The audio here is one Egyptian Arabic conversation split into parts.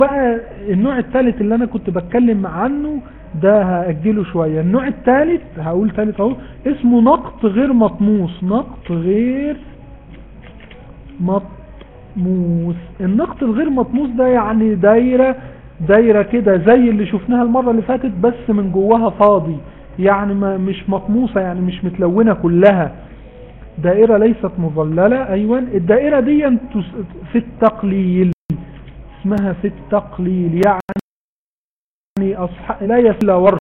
بقى النوع الثالث اللي انا كنت بتكلم عنه ده هأجله شوية النوع الثالث هقول ثالث اهو اسمه نقط غير مطموس نقط غير مطموس النقط الغير مطموس ده يعني دايرة دايرة كده زي اللي شفناها المرة اللي فاتت بس من جواها فاضي يعني ما مش مطموسة يعني مش متلونة كلها دائرة ليست مظللة ايوه الدائرة دي في التقليل اسمها في التقليل يعني أصح... لا يسلى ورش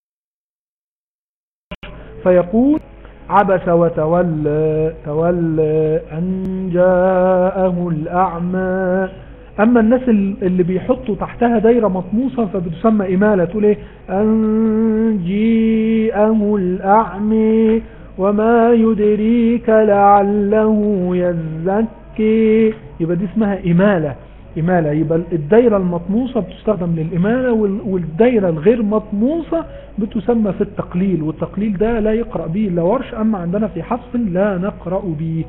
فيقول عبس وتولى تولى أن جاءه الأعمى أما الناس اللي بيحطوا تحتها دايرة مطموسة فبتسمى إمالة تقول إيه أن جيءه الأعمى وما يدريك لعله يزكي يبقى دي اسمها إمالة إمالة يبقى الدايرة المطموسة بتستخدم للإمالة والدايرة الغير مطموسة بتسمى في التقليل والتقليل ده لا يقرأ به إلا ورش أما عندنا في حفص لا نقرأ به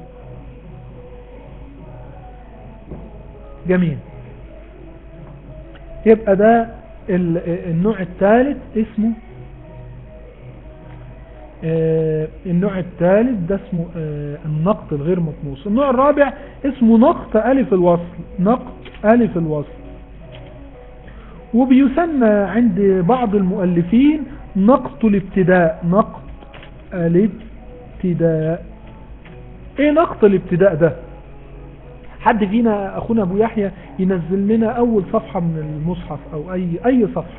جميل يبقى ده النوع الثالث اسمه آه النوع الثالث ده اسمه آه النقط الغير مطموس النوع الرابع اسمه نقط ألف الوصل نقط ألف الوصل وبيسمى عند بعض المؤلفين نقط الابتداء نقط الابتداء ايه نقط الابتداء ده حد فينا اخونا ابو يحيى ينزل لنا اول صفحة من المصحف او اي اي صفحة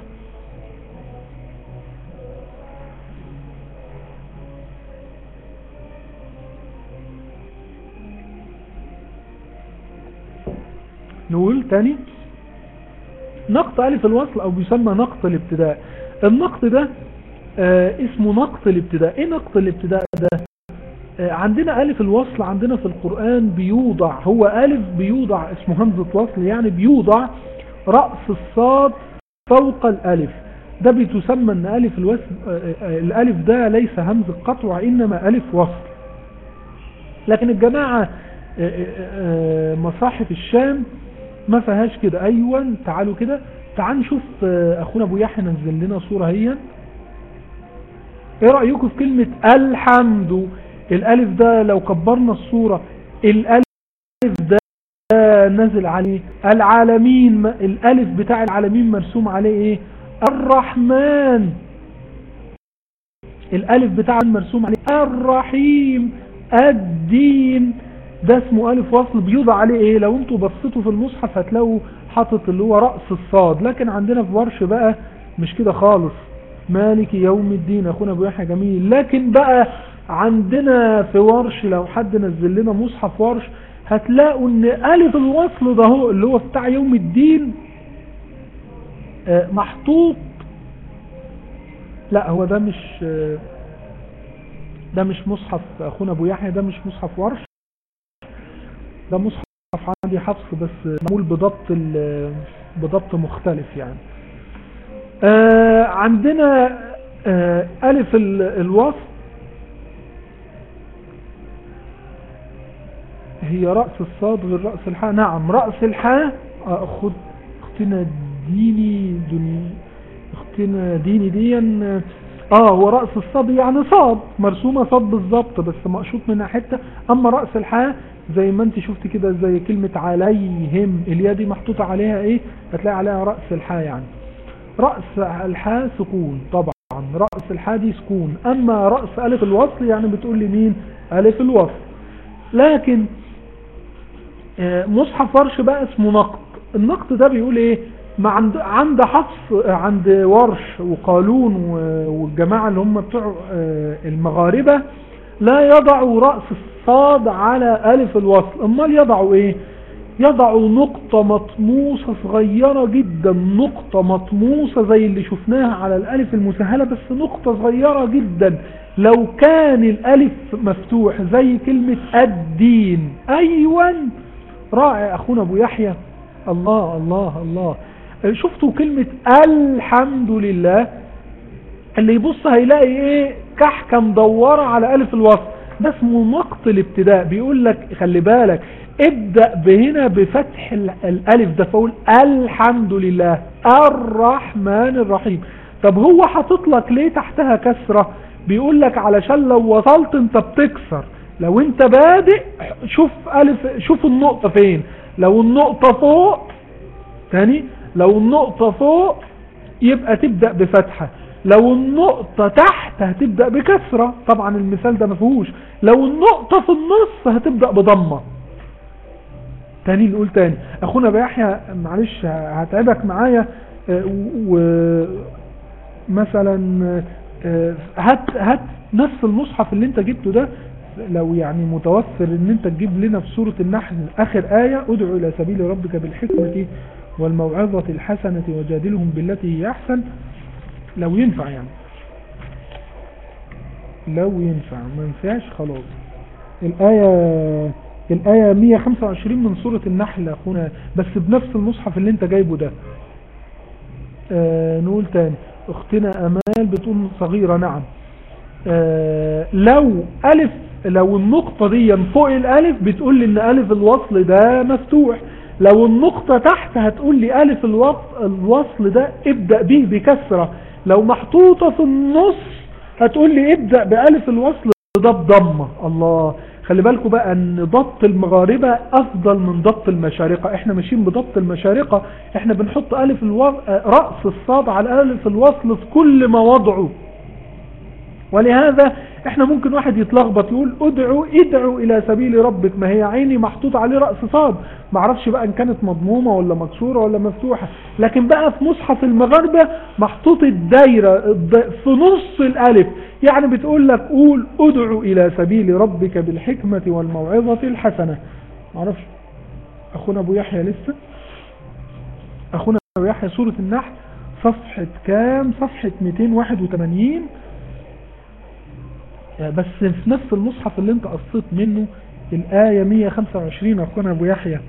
نقول تاني نقط ألف الوصل أو بيسمى نقط الابتداء النقط ده آه اسمه نقط الابتداء ايه نقط الابتداء ده آه عندنا ألف الوصل عندنا في القرآن بيوضع هو ألف بيوضع اسمه همزة وصل يعني بيوضع رأس الصاد فوق الألف ده بتسمى ان ألف الوصل آه الألف ده ليس همزة قطع إنما ألف وصل لكن الجماعة مصاحف الشام ما فيهاش كده ايوه تعالوا كده تعال نشوف اخونا ابو يحيى نزل لنا صورة هي ايه رأيكم في كلمة الحمد الالف ده لو كبرنا الصورة الالف ده نزل عليه العالمين الالف بتاع العالمين مرسوم عليه ايه الرحمن الالف بتاع مرسوم عليه الرحيم الدين ده اسمه ألف وصل بيوضع عليه ايه لو انتوا بصيتوا في المصحف هتلاقوا حاطط اللي هو رأس الصاد لكن عندنا في ورش بقى مش كده خالص مالك يوم الدين اخونا ابو يحيى جميل لكن بقى عندنا في ورش لو حد نزل لنا مصحف ورش هتلاقوا ان ألف الوصل ده هو اللي هو بتاع يوم الدين محطوط لا هو ده مش ده مش مصحف اخونا ابو يحيى ده مش مصحف ورش ده مصحف عندي حفص بس معمول بضبط بضبط مختلف يعني آه عندنا آه ألف الوصف هي رأس الصاد غير رأس الحاء نعم رأس الحاء أخد اختنا ديني دني اختنا ديني دي اه هو رأس الصاد يعني صاد مرسومة صاد بالظبط بس مقشوط منها حتة اما رأس الحاء زي ما انت شفت كده زي كلمة عليهم الياء دي محطوطة عليها ايه هتلاقي عليها رأس الحاء يعني رأس الحاء سكون طبعا رأس الحاء دي سكون اما رأس الف الوصل يعني بتقول لي مين الف الوصل لكن مصحف ورش بقى اسمه نقط النقط ده بيقول ايه ما عند عند حفص عند ورش وقالون والجماعة اللي هم بتوع المغاربة لا يضعوا رأس الصاد على ألف الوصل امال يضعوا ايه يضعوا نقطة مطموسة صغيرة جدا نقطة مطموسة زي اللي شفناها على الألف المسهلة بس نقطة صغيرة جدا لو كان الألف مفتوح زي كلمة الدين أيوة رائع أخونا أبو يحيى الله الله الله شفتوا كلمة الحمد لله اللي يبص هيلاقي ايه كحكة مدورة على ألف الوصل ده اسمه نقط الابتداء بيقول لك خلي بالك ابدأ بهنا بفتح الالف ده فقول الحمد لله الرحمن الرحيم طب هو حاطط لك ليه تحتها كسرة بيقول لك علشان لو وصلت انت بتكسر لو انت بادئ شوف الف شوف النقطة فين لو النقطة فوق تاني لو النقطة فوق يبقى تبدأ بفتحة لو النقطة تحت هتبدأ بكسرة طبعا المثال ده مفهوش لو النقطة في النص هتبدأ بضمة تاني نقول تاني اخونا بيحيى معلش هتعبك معايا آه، ومثلا آه، هات هات نفس المصحف اللي انت جبته ده لو يعني متوفر ان انت تجيب لنا في سورة النحل اخر آية ادعو الى سبيل ربك بالحكمة والموعظة الحسنة وجادلهم بالتي هي احسن لو ينفع يعني لو ينفع ما ينفعش خلاص الآية الآية 125 من سورة النحل أخونا بس بنفس المصحف اللي انت جايبه ده آه نقول تاني اختنا أمال بتقول صغيرة نعم آه لو ألف لو النقطة دي فوق الألف بتقول لي ان ألف الوصل ده مفتوح لو النقطة تحت هتقول لي ألف الوصل ده ابدأ به بكسرة لو محطوطة في النص هتقول لي ابدأ بألف الوصل ده بضمة الله خلي بالكم بقى ان ضبط المغاربة افضل من ضبط المشارقة احنا ماشيين بضبط المشارقة احنا بنحط الف الو... رأس الصاد على الف الوصل في كل مواضعه ولهذا احنا ممكن واحد يتلخبط يقول ادعو ادعو الى سبيل ربك ما هي عيني محطوط عليه رأس صاد معرفش بقى ان كانت مضمومة ولا مكسورة ولا مفتوحة لكن بقى في مصحف المغاربة محطوط الدايرة في نص الالف يعني بتقول لك قول ادعو الى سبيل ربك بالحكمة والموعظة الحسنة معرفش اخونا ابو يحيى لسه اخونا ابو يحيى سورة النحل صفحة كام صفحة 281 بس في نفس المصحف اللي انت قصيت منه الآية 125 أخونا أبو يحيى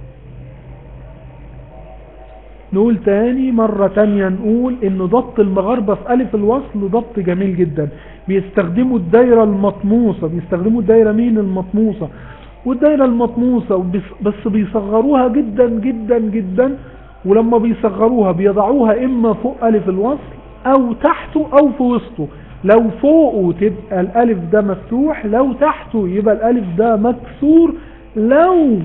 نقول تاني مرة تانية نقول ان ضبط المغاربة في ألف الوصل ضبط جميل جدا بيستخدموا الدايرة المطموسة بيستخدموا الدايرة مين المطموسة والدايرة المطموسة بس بيصغروها جدا جدا جدا ولما بيصغروها بيضعوها اما فوق ألف الوصل او تحته او في وسطه لو فوقه تبقى الالف ده مفتوح لو تحته يبقى الالف ده مكسور لو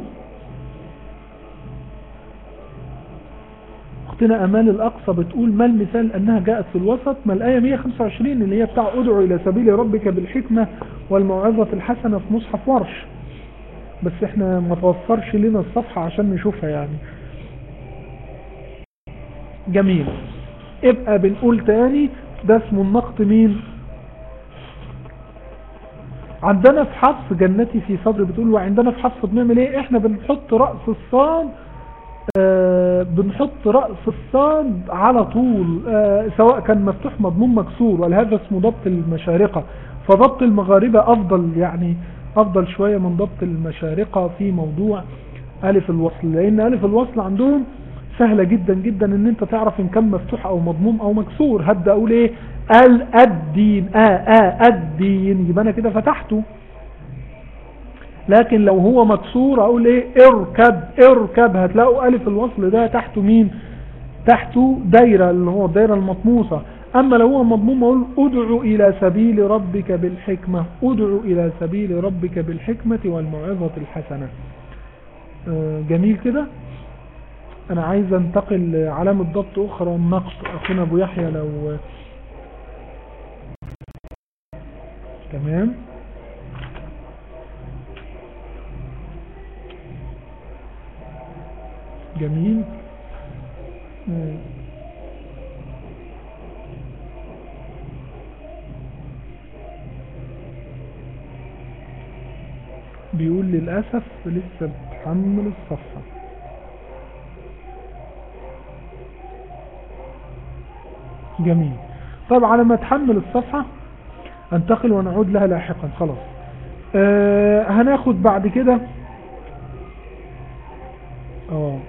اختنا امال الاقصى بتقول ما المثال انها جاءت في الوسط ما الايه 125 اللي هي بتاع ادعو الى سبيل ربك بالحكمة والموعظة الحسنة في مصحف ورش بس احنا ما توفرش لنا الصفحة عشان نشوفها يعني جميل ابقى بنقول تاني ده اسمه النقط مين عندنا في حفص جنتي في صدر بتقول وعندنا في حفص بنعمل ايه احنا بنحط رأس الصاد آه بنحط رأس الصاد على طول آه سواء كان مفتوح مضمون مكسور ولهذا اسمه ضبط المشارقة فضبط المغاربة افضل يعني افضل شوية من ضبط المشارقة في موضوع الف الوصل لان الف الوصل عندهم سهلة جدا جدا ان انت تعرف ان كان مفتوح او مضموم او مكسور هبدأ اقول ايه الدين اه اه الدين يبقى انا كده فتحته لكن لو هو مكسور اقول ايه اركب اركب هتلاقوا الف الوصل ده تحته مين تحته دايرة اللي هو الدايرة المطموسة اما لو هو مضموم اقول ادعو الى سبيل ربك بالحكمة ادعو الى سبيل ربك بالحكمة والموعظة الحسنة آه جميل كده انا عايز انتقل لعلامة ضبط اخرى النقص اخونا ابو يحيى لو تمام جميل بيقول للأسف لسه بتحمل الصفحة جميل طيب على ما تحمل الصفحة انتقل ونعود لها لاحقا خلاص آه هناخد بعد كده اه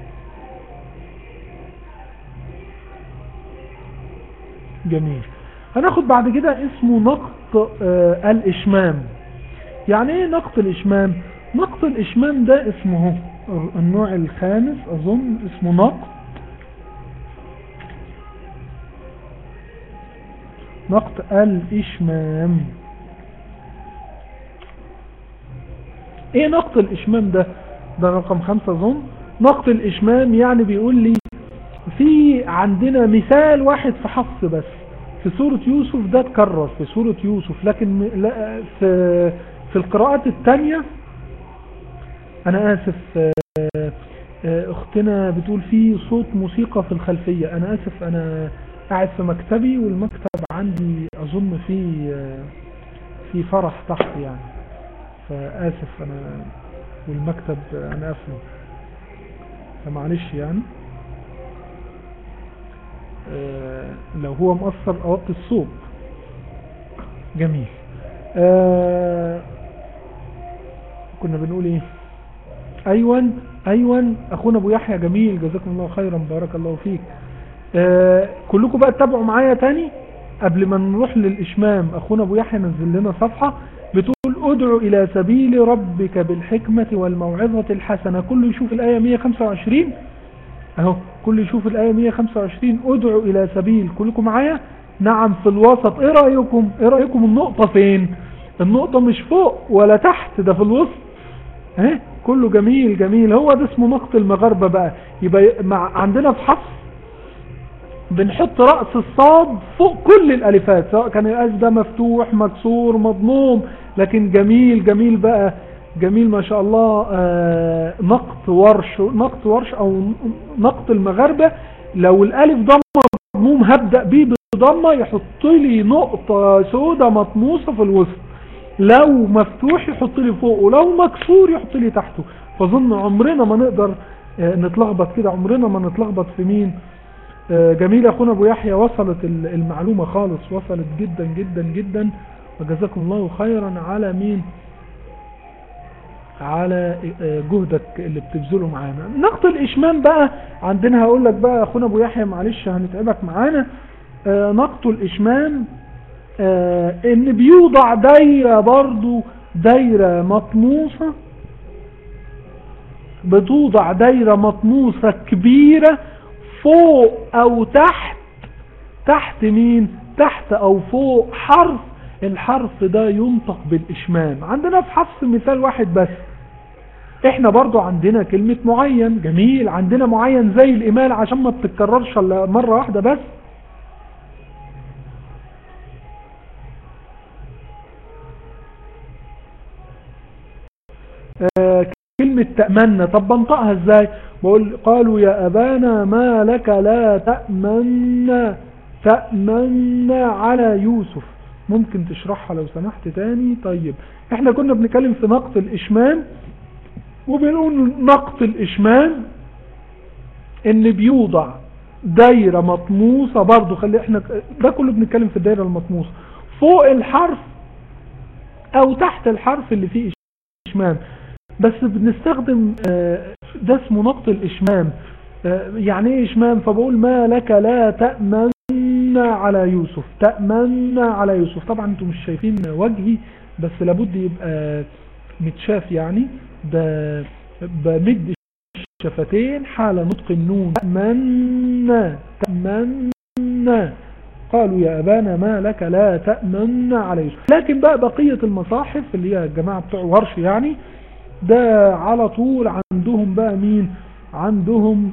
جميل هناخد بعد كده اسمه نقط آه الاشمام يعني ايه نقط الاشمام نقط نقط الاشمام ده اسمه النوع الخامس اظن اسمه نقط نقط الاشمام ايه نقط الاشمام ده ده رقم خمسة اظن نقط الاشمام يعني بيقول لي في عندنا مثال واحد في حفص بس في سورة يوسف ده اتكرر في سورة يوسف لكن لا في في القراءات التانية انا اسف اختنا بتقول في صوت موسيقى في الخلفية انا اسف انا قاعد في مكتبي والمكتب عندي اظن في في فرح تحت يعني فاسف انا والمكتب انا قافله فمعلش يعني آه لو هو مؤثر اوطي الصوت جميل آه كنا بنقول ايه ايوان ايوان اخونا ابو يحيى جميل جزاكم الله خيرا بارك الله فيك آه كلكم بقى تتابعوا معايا تاني قبل ما نروح للاشمام اخونا ابو يحيى نزل لنا صفحة بتقول ادعو الى سبيل ربك بالحكمة والموعظة الحسنة كل يشوف الاية 125 اهو كل يشوف الاية 125 ادعو الى سبيل كلكم معايا نعم في الوسط ايه رأيكم ايه رأيكم النقطة فين النقطة مش فوق ولا تحت ده في الوسط اهي كله جميل جميل هو ده اسمه نقط المغاربة بقى يبقى مع عندنا في حفص بنحط رأس الصاد فوق كل الالفات سواء كان الالف ده مفتوح مكسور مضموم لكن جميل جميل بقى جميل ما شاء الله آه نقط ورش نقط ورش او نقط المغاربة لو الالف ده مضموم هبدأ بيه بضمة يحط لي نقطة سودة مطموسة في الوسط لو مفتوح يحط لي فوقه ولو مكسور يحط لي تحته فظن عمرنا ما نقدر آه نتلخبط كده عمرنا ما نتلخبط في مين آه جميل اخونا ابو يحيى وصلت المعلومة خالص وصلت جدا جدا جدا وجزاكم الله خيرا على مين على جهدك اللي بتبذله معانا نقط الاشمام بقى عندنا هقول لك بقى اخونا ابو يحيى معلش هنتعبك معانا آه نقط الاشمام آه ان بيوضع دايرة برضو دايرة مطموسة بتوضع دايرة مطموسة كبيرة فوق او تحت تحت مين تحت او فوق حرف الحرف ده ينطق بالاشمام عندنا في حفص مثال واحد بس احنا برضو عندنا كلمة معين جميل عندنا معين زي الامال عشان ما بتتكررش الا مرة واحدة بس آه كلمة تأمنا طب بنطقها ازاي بقول قالوا يا ابانا ما لك لا تأمنا تأمنا على يوسف ممكن تشرحها لو سمحت تاني طيب احنا كنا بنتكلم في نقط الاشمام وبنقول نقط الاشمام ان بيوضع دايرة مطموسة برضو خلي احنا ده كله بنتكلم في الدايرة المطموسة فوق الحرف او تحت الحرف اللي فيه اشمام بس بنستخدم ده اسمه نقط الاشمام يعني ايه اشمام فبقول ما لك لا تأمن على يوسف تأمن على يوسف طبعا انتم مش شايفين وجهي بس لابد يبقى متشاف يعني بمد الشفتين حال نطق النون تأمن تأمن قالوا يا أبانا ما لك لا تأمن على يوسف لكن بقى بقية المصاحف اللي هي الجماعة بتوع ورش يعني ده على طول عندهم بقى مين عندهم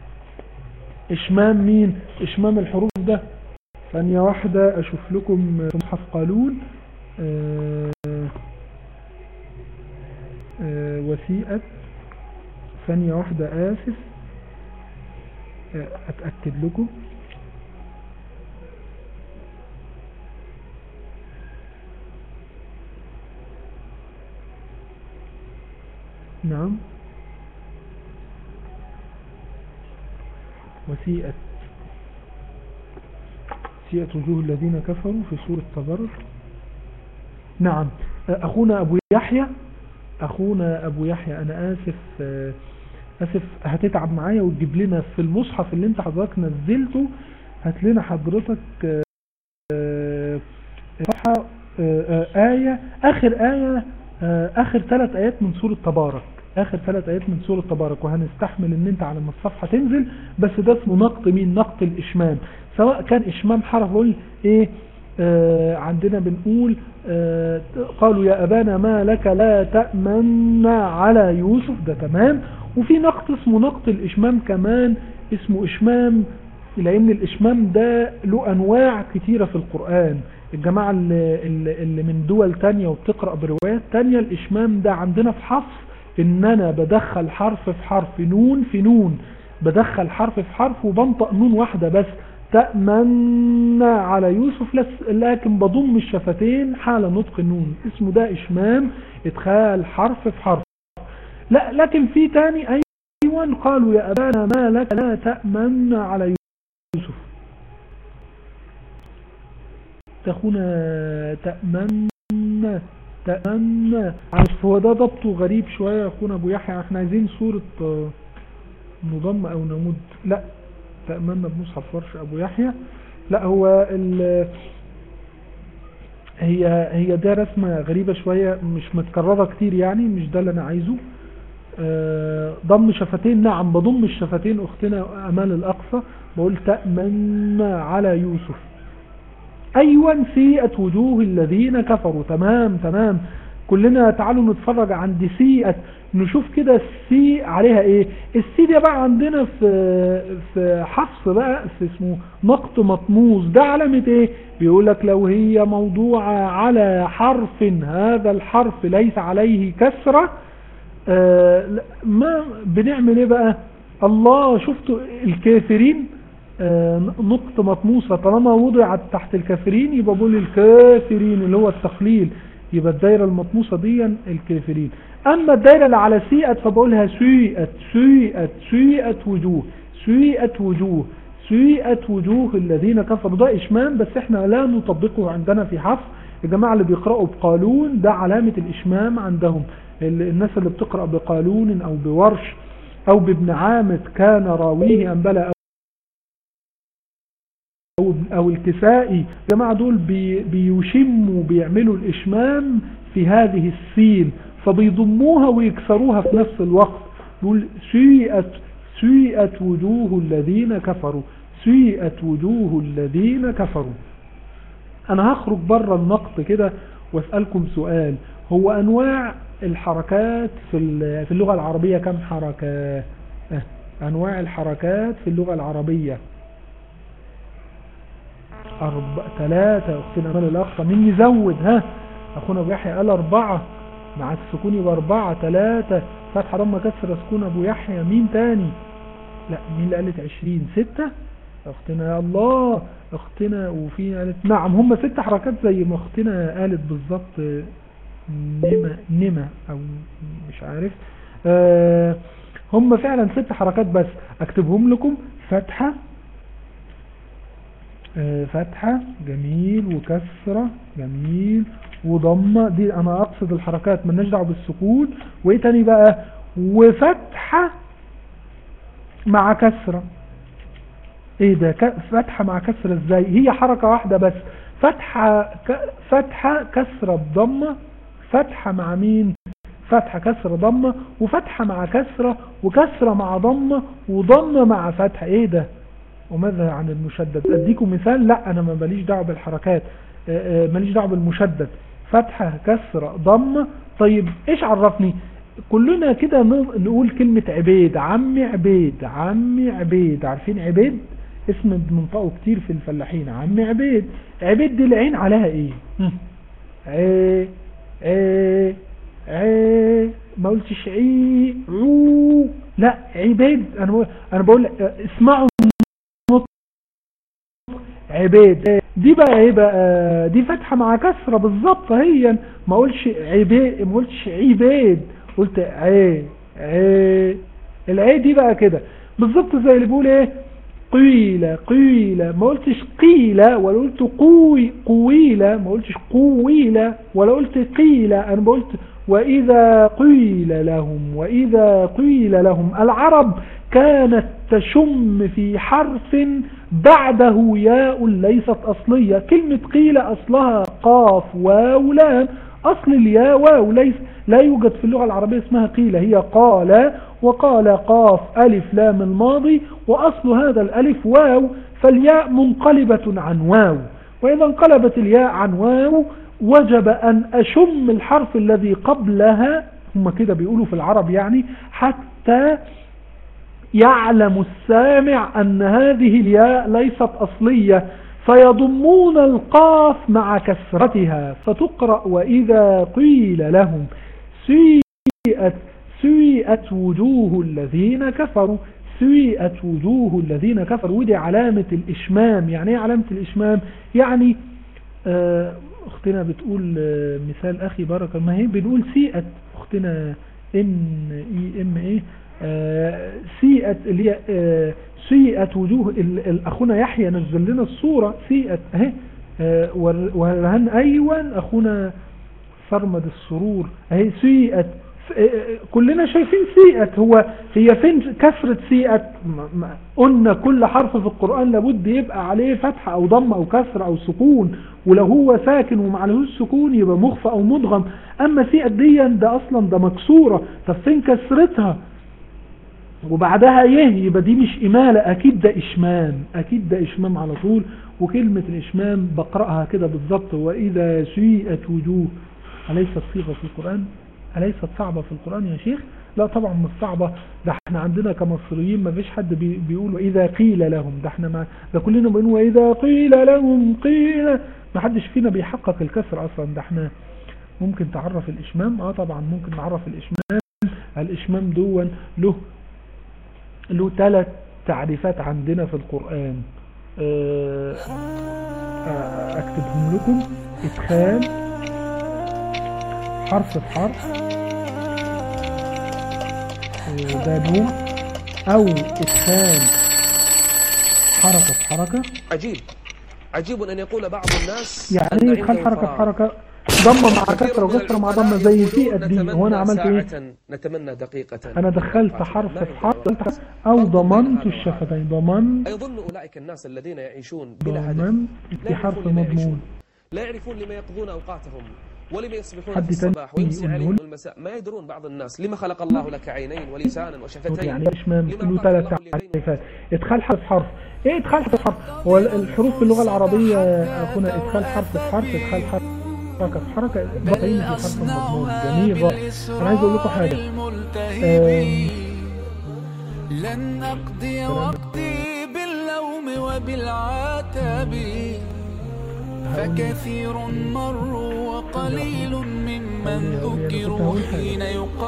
اشمام مين اشمام الحروف ده ثانية واحدة اشوف لكم مصحف قالون آآ آآ وثيقة ثانية واحدة اسف اتأكد لكم نعم وسيئة سيئة وجوه الذين كفروا في سورة تبرر نعم أخونا أبو يحيى أخونا أبو يحيى أنا آسف آسف هتتعب معايا وتجيب لنا في المصحف اللي انت حضرتك نزلته هات لنا حضرتك صفحة آية آخر آية آه، اخر ثلاث ايات من سورة تبارك اخر ثلاث ايات من سورة تبارك وهنستحمل ان انت على ما الصفحة تنزل بس ده اسمه نقط مين نقط الاشمام سواء كان اشمام حرف قول ايه آه عندنا بنقول آه قالوا يا ابانا ما لك لا تأمن على يوسف ده تمام وفي نقط اسمه نقط الاشمام كمان اسمه اشمام لان الاشمام ده له انواع كتيرة في القرآن الجماعة اللي, اللي اللي من دول تانية وبتقرأ بروايات تانية الاشمام ده عندنا في حفص ان انا بدخل حرف في حرف نون في نون بدخل حرف في حرف وبنطق نون واحدة بس تأمن على يوسف لس- لكن بضم الشفتين حال نطق النون اسمه ده اشمام ادخال حرف في حرف لا لكن في تاني ايوان قالوا يا ابانا ما لك لا تأمن على يوسف تخونا تأمن تأمن عارف هو ده ضبطه غريب شوية يا اخونا ابو يحيى احنا عايزين صورة آه، نضم او نمد لا تأمنا بمصحف ورش ابو يحيى لا هو ال هي هي ده رسمة غريبة شوية مش متكررة كتير يعني مش ده اللي انا عايزه آه، ضم شفتين نعم بضم الشفتين اختنا امال الاقصى بقول تأمنا على يوسف ايوه سيئت وجوه الذين كفروا تمام تمام كلنا تعالوا نتفرج عند سيئت نشوف كده السي عليها ايه السي دي بقى عندنا في في حفص بقى في اسمه نقط مطموس ده علامة ايه بيقول لك لو هي موضوعة على حرف هذا الحرف ليس عليه كسرة آه لا، ما بنعمل ايه بقى الله شفتوا الكافرين آه، نقطة مطموسة طالما وضعت تحت الكافرين يبقى بقول الكافرين اللي هو التقليل يبقى الدايرة المطموسة دي الكافرين اما الدايرة اللي على سيئت فبقولها سيئت سيئت سيئت وجوه سيئت وجوه سيئت وجوه الذين كفروا ده اشمام بس احنا لا نطبقه عندنا في حفص الجماعة اللي بيقرأوا بقالون ده علامة الاشمام عندهم ال- الناس اللي بتقرأ بقالون او بورش او بابن عامد كان راويه انبلا او او الكسائي الجماعه دول بي بيشموا بيعملوا الاشمام في هذه السين فبيضموها ويكسروها في نفس الوقت يقول سيئت سيئت وجوه الذين كفروا سيئت وجوه الذين كفروا انا هخرج بره النقط كده واسالكم سؤال هو انواع الحركات في ال- في اللغه العربيه كم حركه اه، انواع الحركات في اللغه العربيه أربع ثلاثة أختنا أمال الأخطى مين يزود ها أخونا أبو يحيى قال أربعة مع السكون يبقى أربعة ثلاثة فتحة ضمة كسر سكون أبو يحيى مين تاني لا مين اللي قالت عشرين ستة أختنا يا الله أختنا وفي قالت نعم هم ست حركات زي ما أختنا قالت بالظبط آه، نما نما أو مش عارف آه هم فعلا ست حركات بس أكتبهم لكم فتحة آه، فتحة جميل وكسرة جميل وضمة دي انا اقصد الحركات ملناش دعوه بالسكون وايه تاني بقى وفتحة مع كسرة ايه ده ك- فتحة مع كسرة ازاي هي حركة واحدة بس فتحة ك... فتحة كسرة بضمة فتحة مع مين فتحة كسرة ضمة وفتحة مع كسرة وكسرة مع ضمة وضمة مع فتحة ايه ده وماذا عن المشدد اديكم مثال لا انا ما ماليش دعوه بالحركات آه، آه، ماليش دعوه بالمشدد فتحه كسره ضمه طيب ايش عرفني كلنا كده ن- نقول كلمة عبيد عمي عبيد عمي عبيد عارفين عبيد اسم بننطقه كتير في الفلاحين عمي عبيد عبيد دي العين عليها ايه هم. عي عي عي ما قلتش عي عو لا عبيد انا بقول انا بقول آه، اسمعوا عبيد دي بقى ايه بقى دي فتحة مع كسرة بالظبط هي ما قلتش عبيد ما قلتش عبيد قلت عي عي العي دي بقى كده بالظبط زي اللي بيقول ايه قيلة قيلة ما قلتش قيلة ولا قلت قوي قويلة ما قلتش قويلة ولا قلت قيلة انا قلت واذا قيل لهم واذا قيل لهم العرب كانت تشم في حرف بعده ياء ليست اصلية كلمة قيل اصلها قاف واو لام أصل الياء واو ليس لا يوجد في اللغة العربية اسمها قيل هي قال وقال قاف ألف لام الماضي وأصل هذا الألف واو فالياء منقلبة عن واو وإذا انقلبت الياء عن واو وجب أن أشم الحرف الذي قبلها هم كده بيقولوا في العرب يعني حتى يعلم السامع أن هذه الياء ليست أصلية فيضمون القاف مع كسرتها فتقرأ وإذا قيل لهم سيئت سيئت وجوه الذين كفروا سيئت وجوه الذين كفروا ودي علامة الإشمام يعني ايه علامة الإشمام يعني آه اختنا بتقول آه مثال اخي بارك ما هي بنقول سيئت اختنا ان اي ام ايه آه سيئت اللي هي آه سيئت وجوه اخونا يحيى نزل لنا الصورة سيئت اهي آه ورهن ايوان اخونا فرمد السرور اهي سيئت كلنا شايفين سيئت هو هي فين كسرة سيئت قلنا كل حرف في القرآن لابد يبقى عليه فتحة او ضم او كسر او سكون ولو هو ساكن ومعلهوش سكون يبقى مخفى او مدغم اما سيئت دي ده اصلا ده مكسورة طب فين كسرتها وبعدها يه يبقى دي مش إمالة أكيد ده إشمام أكيد ده إشمام على طول وكلمة الإشمام بقرأها كده بالضبط وإذا سيئت وجوه أليست صيغة في القرآن أليست صعبة في القرآن يا شيخ لا طبعا مش صعبة ده احنا عندنا كمصريين ما فيش حد بي بيقول وإذا قيل لهم ده احنا ما ده كلنا بنقول وإذا قيل لهم قيل ما حدش فينا بيحقق الكسر أصلا ده احنا ممكن تعرف الإشمام اه طبعا ممكن نعرف الإشمام الإشمام دون له له ثلاث تعريفات عندنا في القرآن اكتبهم لكم ادخال حرف في حرف ده نوع او ادخال حركة في حركة عجيب عجيب ان يقول بعض الناس يعني ايه ادخال حركة في حركة ضمه مع كسره وكسره مع ضمه زي في دي هو انا عملت ايه نتمنى دقيقة انا دخلت حرف في حرف او ضمنت الشفتين ضمنت أيظن أولئك الناس الذين يعيشون بلا هدف ضمنت في حرف مضمون لا يعرفون لما يقضون أوقاتهم ولما يصبحون حد في الصباح تاني ويمسي يقول عليهم لهم. المساء ما يدرون بعض الناس لما خلق الله لك عينين ولسانا وشفتين يعني اشمام لما له أعطاك ثلاث الله اليدين تعريفات ادخال حرف في حرف ايه ادخال حرف في حرف هو الحروف في اللغة العربية اخونا ادخال حرف في حرف ادخال حرف حركة في حركة ضغطين في حرف مضمون جميل رائع انا عايز اقول لكم حاجة آم، لن أقضي وقتي باللوم وبالعتاب فكثير مروا وقليل ممن ذكروا حين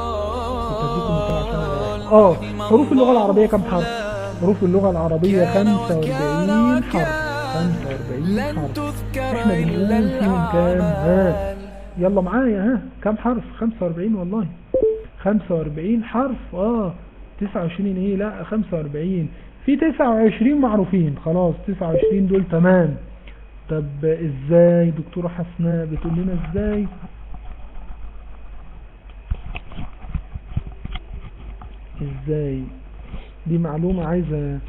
يقال اه حروف اللغة العربية كم حرف حروف اللغة العربية 45 حرف 45 لن حرف تذكر احنا إلا بنقول فيهم كام ها الأعمال يلا معايا ها كم حرف 45 والله 45 حرف اه 29 ايه لا 45 في 29 معروفين خلاص 29 دول تمام طب ازاي دكتورة حسناء بتقول لنا ازاي ازاي دي معلومة عايزة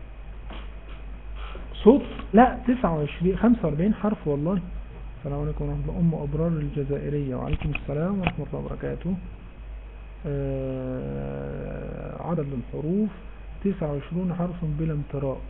صوت لا 29 45 حرف والله السلام عليكم ورحمة الله أم أبرار الجزائرية وعليكم السلام ورحمة الله وبركاته آه عدد الحروف 29 حرفا بلا امتراء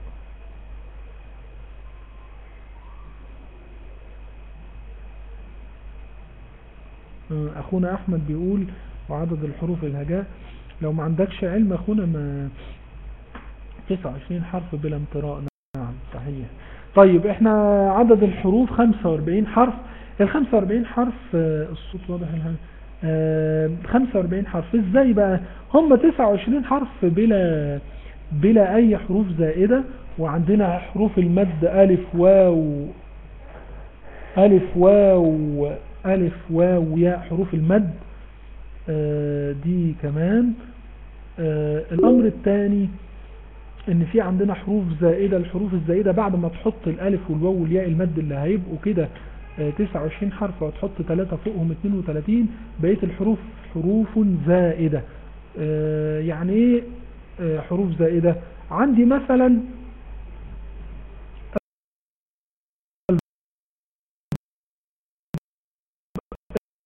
آه، أخونا أحمد بيقول وعدد الحروف الهجاء لو ما عندكش علم أخونا ما 29 حرف بلا امتراء نعم صحيح طيب احنا عدد الحروف 45 حرف ال 45 حرف آه، الصوت واضح الحين. آه، 45 حرف ازاي بقى هم 29 حرف بلا بلا اي حروف زائدة وعندنا حروف المد الف واو الف واو الف واو ياء حروف المد آه، دي كمان آه، الامر الثاني ان في عندنا حروف زائدة الحروف الزائدة بعد ما تحط الالف والواو والياء المد اللي هيبقوا كده آه، 29 حرف وتحط 3 فوقهم 32 بقية الحروف حروف زائدة آه، يعني ايه آه، حروف زائدة عندي مثلا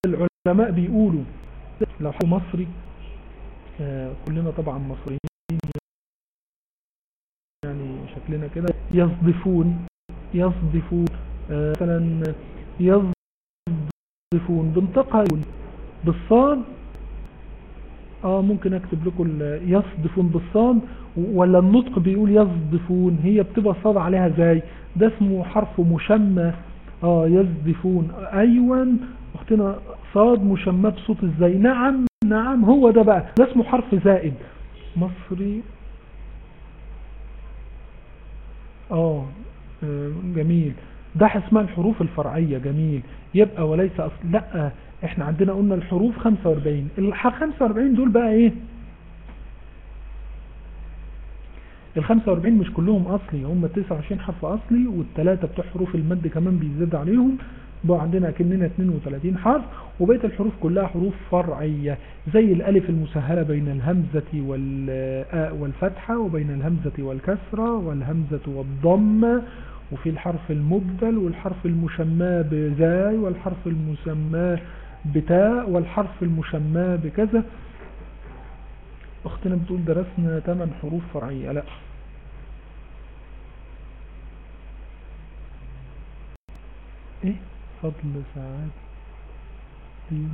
العلماء بيقولوا لو حد مصري آه، كلنا طبعا مصريين يعني شكلنا كده يصدفون يصدفون آه، مثلا يصدفون بنطقها بالصاد اه ممكن اكتب لكم ال- يصدفون بالصاد ولا النطق بيقول يصدفون هي بتبقى صاد عليها زي ده اسمه حرف مشمى اه يصدفون ايوه اختنا صاد مشمى بصوت ازاي نعم نعم هو ده بقى ده اسمه حرف زائد مصري اه آه، جميل ده اسمها الحروف الفرعية جميل يبقى وليس أصل لا احنا عندنا قلنا الحروف 45 ال 45 دول بقى ايه ال 45 مش كلهم اصلي هم 29 حرف اصلي والثلاثه بتوع حروف المد كمان بيزيد عليهم بقى عندنا كأننا 32 حرف وبقيه الحروف كلها حروف فرعيه زي الالف المسهله بين الهمزه والآ والفتحه وبين الهمزه والكسره والهمزه والضمه وفي الحرف المبدل والحرف المشمى بزاي والحرف المسمى بتاء والحرف المشمى بكذا اختنا بتقول درسنا 8 حروف فرعية لا ايه فضل ساعات دين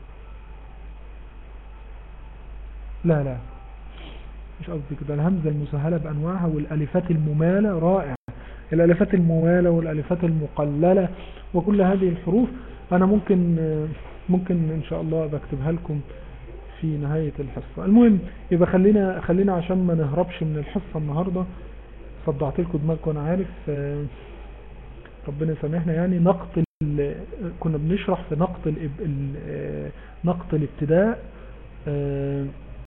لا لا مش قصدي كده الهمزة المسهلة بأنواعها والألفات الممالة رائع الألفات الممالة والألفات المقللة وكل هذه الحروف أنا ممكن ممكن إن شاء الله بكتبها لكم في نهاية الحصة المهم يبقى خلينا خلينا عشان ما نهربش من الحصة النهاردة صدعت لكم دماغكم أنا عارف آه، ربنا يسامحنا يعني نقط ال- كنا بنشرح في نقط الإب- ال- آه، نقط الابتداء آه،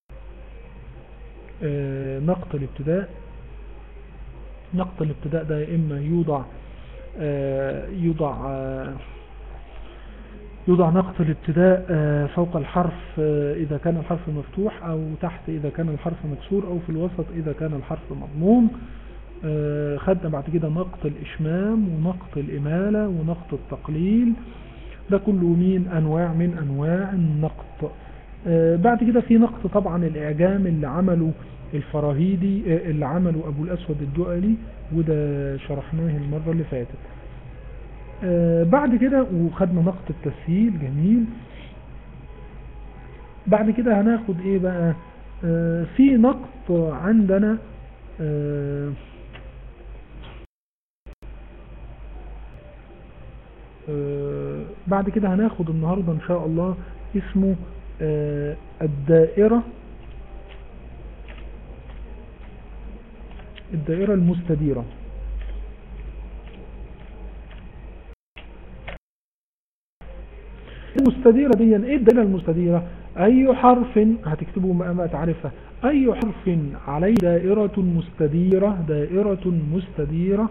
آه، نقط الابتداء نقط الابتداء ده يا إما يوضع آه، يوضع آه، يوضع نقط الابتداء آه، فوق الحرف آه، إذا كان الحرف مفتوح أو تحت إذا كان الحرف مكسور أو في الوسط إذا كان الحرف مضموم آه، خدنا بعد كده نقط الإشمام ونقط الإمالة ونقط التقليل ده كله مين أنواع من أنواع النقط آه، بعد كده في نقط طبعا الإعجام اللي عمله الفراهيدي آه، اللي عمله أبو الأسود الدؤلي وده شرحناه المرة اللي فاتت آه، بعد كده وخدنا نقط التسهيل جميل بعد كده هناخد ايه بقى آه، في نقط عندنا آه، آه، بعد كده هناخد النهاردة ان شاء الله اسمه آه، الدائرة الدائرة المستديرة المستديرة دي ايه الدائرة المستديرة اي حرف هتكتبوا ما ما تعرفها اي حرف عليه دائرة مستديرة دائرة مستديرة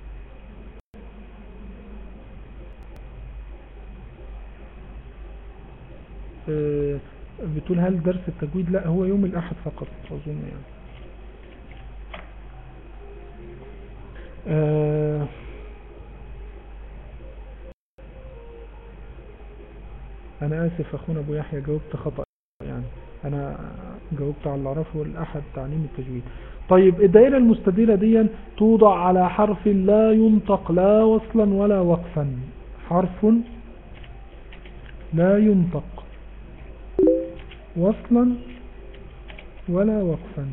آه، بتقول هل درس التجويد لا هو يوم الاحد فقط اظن يعني آه، انا اسف اخونا ابو يحيى جاوبت خطأ يعني انا جاوبت على اللي اعرفه الاحد تعليم التجويد طيب الدائرة المستديرة دي توضع على حرف لا ينطق لا وصلا ولا وقفا حرف لا ينطق وصلا ولا وقفا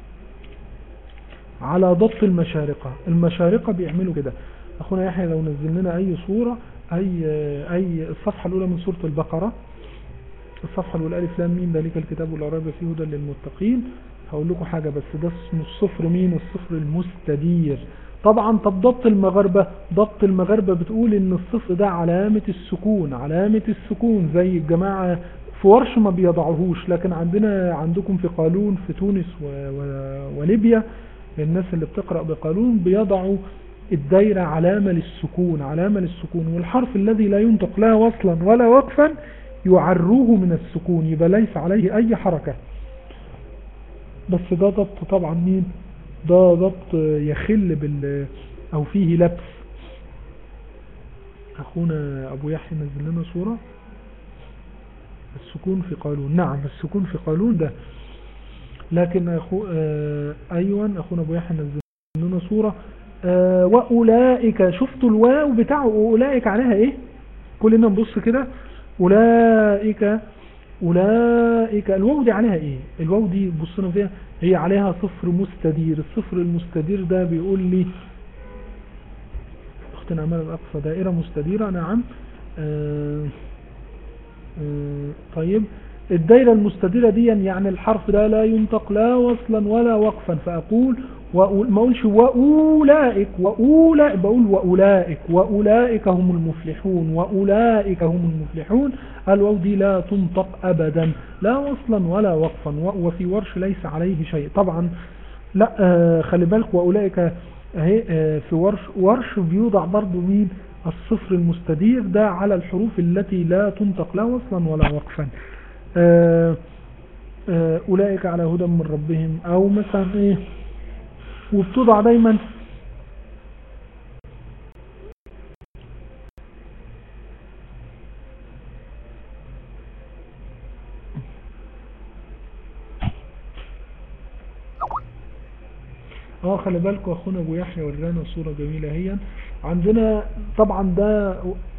على ضبط المشارقة المشارقة بيعملوا كده اخونا يحيى لو نزل لنا اي صورة اي اي الصفحة الاولى من سورة البقرة الصفحة الاولى الف لام ميم ذلك الكتاب لا ريب فيه هدى للمتقين هقول لكم حاجة بس ده اسمه الصفر مين الصفر المستدير طبعا طب ضبط المغاربة ضبط المغاربة بتقول ان الصفر ده علامة السكون علامة السكون زي الجماعة في ورش ما بيضعوهوش لكن عندنا عندكم في قالون في تونس و... و... وليبيا الناس اللي بتقرأ بقالون بيضعوا الدايرة علامة للسكون علامة للسكون والحرف الذي لا ينطق لا وصلا ولا وقفا يعروه من السكون يبقى ليس عليه أي حركة بس ده ضبط طبعا مين ده ضبط يخل بال أو فيه لبس أخونا أبو يحيى نزل لنا صورة السكون في قالون نعم السكون في قالون ده لكن أخو آه أيوة أخونا أبو يحيى نزل لنا صورة آه وأولئك شفتوا الواو بتاعه أولئك عليها إيه كلنا نبص كده أولئك أولئك الواو دي عليها إيه الواو دي بصنا فيها هي عليها صفر مستدير الصفر المستدير ده بيقول لي اختنا أمال الأقصى دائرة مستديرة نعم آه آه طيب الدائرة المستديرة دي يعني الحرف ده لا ينطق لا وصلا ولا وقفا فأقول وأقول ما أقولش وأولئك وأولئك بقول وأولئك وأولئك هم المفلحون وأولئك هم المفلحون الواو دي لا تنطق أبدا لا وصلا ولا وقفا وفي ورش ليس عليه شيء طبعا لا آه خلي بالك وأولئك اهي آه في ورش ورش بيوضع برضو مين الصفر المستدير ده على الحروف التي لا تنطق لا وصلا ولا وقفا آه آه أولئك على هدى من ربهم أو مثلا إيه وبتوضع دايما اه خلي بالكم اخونا ابو يحيى ورانا صورة جميلة هي عندنا طبعا ده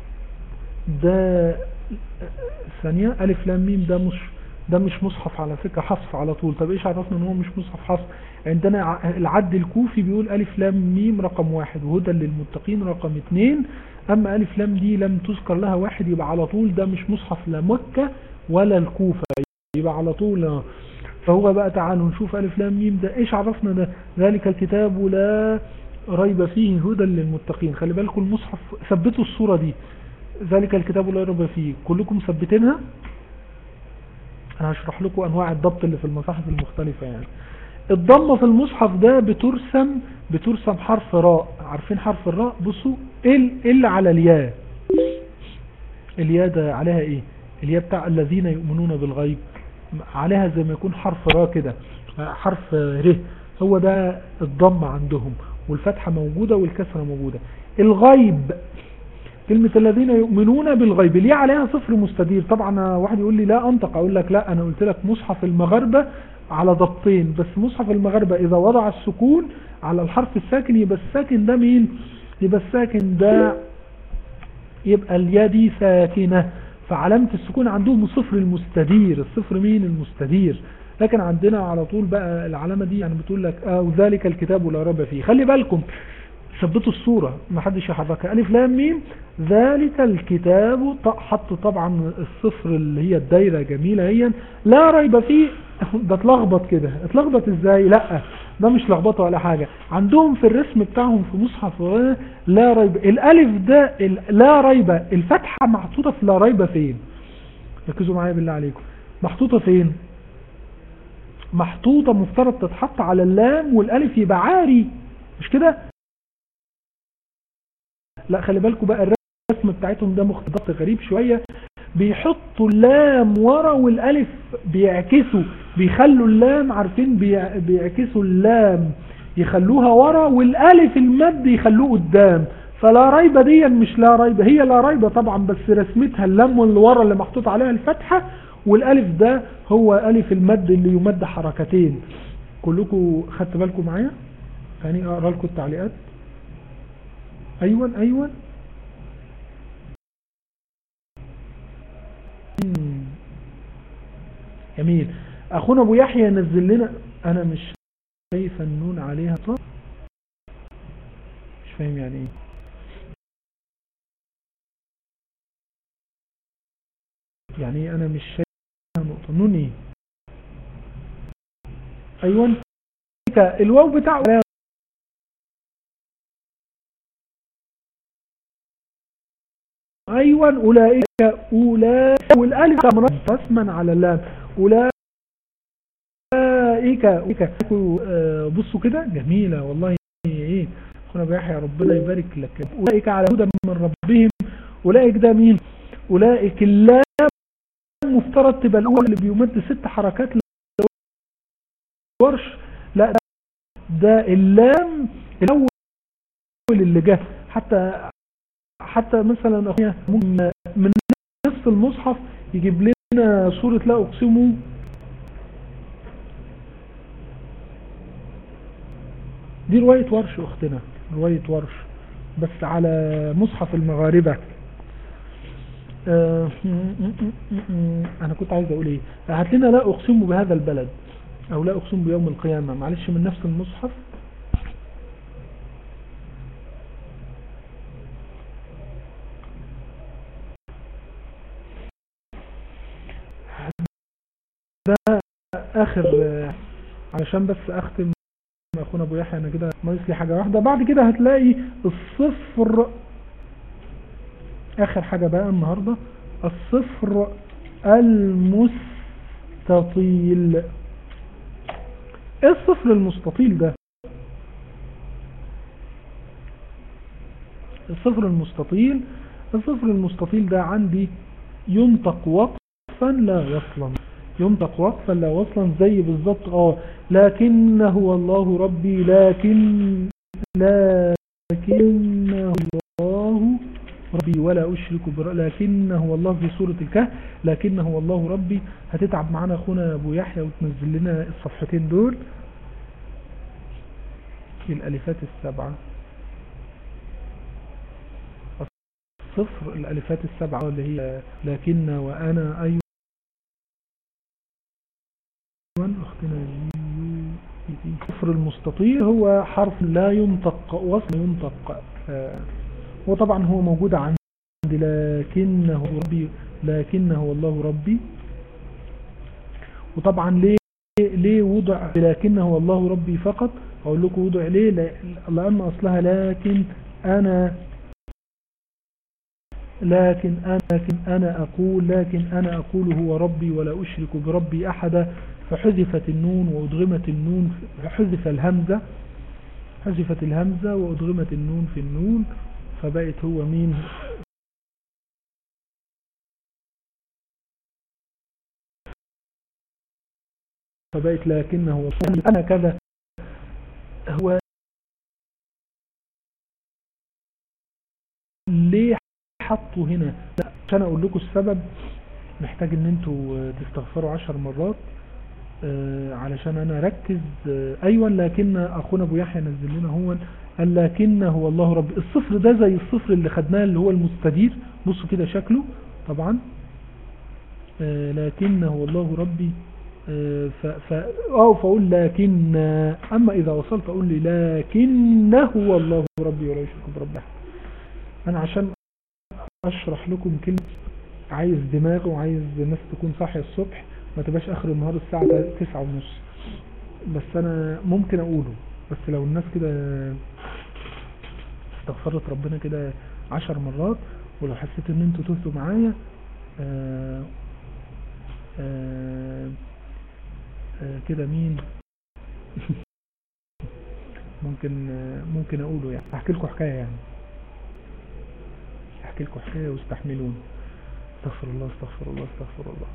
ده ثانية الف لام ميم ده مش ده مش مصحف على فكرة حصف على طول طب ايش عرفنا ان هو مش مصحف حصف عندنا العد الكوفي بيقول الف لام ميم رقم واحد وهدى للمتقين رقم اتنين اما الف لام دي لم تذكر لها واحد يبقى على طول ده مش مصحف لا مكة ولا الكوفة يبقى على طول فهو بقى تعالوا نشوف الف لام ميم ده ايش عرفنا ده ذلك الكتاب لا ريب فيه هدى للمتقين خلي بالكم المصحف ثبتوا الصورة دي ذلك الكتاب لا ريب فيه كلكم ثبتينها انا هشرح لكم انواع الضبط اللي في المصاحف المختلفة يعني الضمة في المصحف ده بترسم بترسم حرف راء عارفين حرف الراء بصوا ال ال على الياء الياء ده عليها ايه الياء بتاع الذين يؤمنون بالغيب عليها زي ما يكون حرف راء كده حرف ر هو ده الضمة عندهم والفتحة موجودة والكسرة موجودة الغيب كلمة الذين يؤمنون بالغيب ليه عليها صفر مستدير طبعا واحد يقول لي لا انطق اقول لك لا انا قلت لك مصحف المغاربة على ضبطين بس مصحف المغاربة اذا وضع السكون على الحرف الساكن يبقى الساكن ده مين يبقى الساكن ده يبقى اليا دي ساكنة فعلامة السكون عندهم صفر المستدير الصفر مين المستدير لكن عندنا على طول بقى العلامة دي يعني بتقول لك اه وذلك الكتاب لا ريب فيه خلي بالكم ثبتوا الصورة ما حدش يحركها ألف لام ميم ذلك الكتاب حط طبعا الصفر اللي هي الدايرة جميلة هي لا ريب فيه ده اتلخبط كده اتلخبط ازاي لا ده مش لخبطه ولا حاجة عندهم في الرسم بتاعهم في مصحف لا ريب الالف ده لا ريب الفتحة محطوطة في لا ريب فين ركزوا معايا بالله عليكم محطوطة فين محطوطة مفترض تتحط على اللام والالف يبقى عاري مش كده لا خلي بالكم بقى الرسم بتاعتهم ده مختلط غريب شوية بيحطوا اللام ورا والالف بيعكسوا بيخلوا اللام عارفين بيعكسوا اللام يخلوها ورا والالف المد يخلوه قدام فلا ريبة دي مش لا ريبة هي لا ريبة طبعا بس رسمتها اللام اللي ورا اللي محطوط عليها الفتحة والالف ده هو الف المد اللي يمد حركتين كلكم خدت بالكم معايا يعني اقرا لكم التعليقات ايوه ايوه جميل اخونا ابو يحيى نزل لنا انا مش شايف النون عليها صح مش فاهم يعني ايه يعني انا مش شايف نقطة نون ايه ايوه الواو بتاعه ايوه اولئك اولئك والالف رسما على اللام اولئك بصوا كده جميلة والله ايه اخونا بيحيى ربنا يبارك لك اولئك على هدى من ربهم اولئك ده مين اولئك اللام مفترض تبقى الاول اللي بيمد ست حركات ورش لا ده اللام الاول اللي جه حتى حتى مثلا من نصف المصحف يجيب لنا هنا سورة لا أقسم دي رواية ورش أختنا رواية ورش بس على مصحف المغاربة آه، أنا كنت عايز أقول إيه هات لنا لا أقسم بهذا البلد أو لا أقسم بيوم القيامة معلش من نفس المصحف ده اخر آه، علشان بس اختم اخونا ابو يحيى انا كده ناقص لي حاجه واحده بعد كده هتلاقي الصفر اخر حاجه بقى النهارده الصفر المستطيل ايه الصفر المستطيل ده الصفر المستطيل الصفر المستطيل ده عندي ينطق وقفا لا وصلا ينطق وقفا لا وصلا زي بالظبط اه لكن هو الله ربي لكن لكن الله ربي ولا أشرك بر... لكن هو الله في سورة الكهف لكن هو الله ربي هتتعب معانا أخونا أبو يحيى وتنزل لنا الصفحتين دول الألفات السبعة صفر الألفات السبعة اللي هي لكن وأنا أيضا أختنا صفر المستطيل هو حرف لا ينطق وصل ينطق آه، وطبعا هو موجود عندي لكنه ربي لكنه الله ربي وطبعا ليه ليه وضع لكنه الله ربي فقط اقول لكم وضع ليه لان اصلها لكن انا لكن أنا, لكن أنا أقول لكن أنا أقول هو ربي ولا أشرك بربي أحدا فحذفت النون وأدغمت النون فحذف الهمزة حذفت الهمزة وأدغمت النون في النون فبقت هو مين فبقت لكنه أنا كذا هو ليه حطوا هنا لا عشان اقول لكم السبب محتاج ان انتوا تستغفروا عشر مرات آه علشان انا اركز آه ايوه لكن اخونا ابو يحيى نزل لنا هو قال لكن هو الله رب الصفر ده زي الصفر اللي خدناه اللي هو المستدير بصوا كده شكله طبعا آه لكن هو الله ربي ف ف او فاقول لكن اما اذا وصلت اقول لي لكن هو الله ربي ولا يشرك بربي انا عشان اشرح لكم كلمة عايز دماغ وعايز الناس تكون صاحية الصبح ما تبقاش اخر النهار الساعة تسعة ونص بس انا ممكن اقوله بس لو الناس كده استغفرت ربنا كده عشر مرات ولو حسيت ان انتوا تهتوا معايا آآ آآ آآ كده مين ممكن ممكن اقوله يعني احكي لكم حكاية يعني احكي لكم حكايه واستحملوني استغفر الله استغفر الله استغفر الله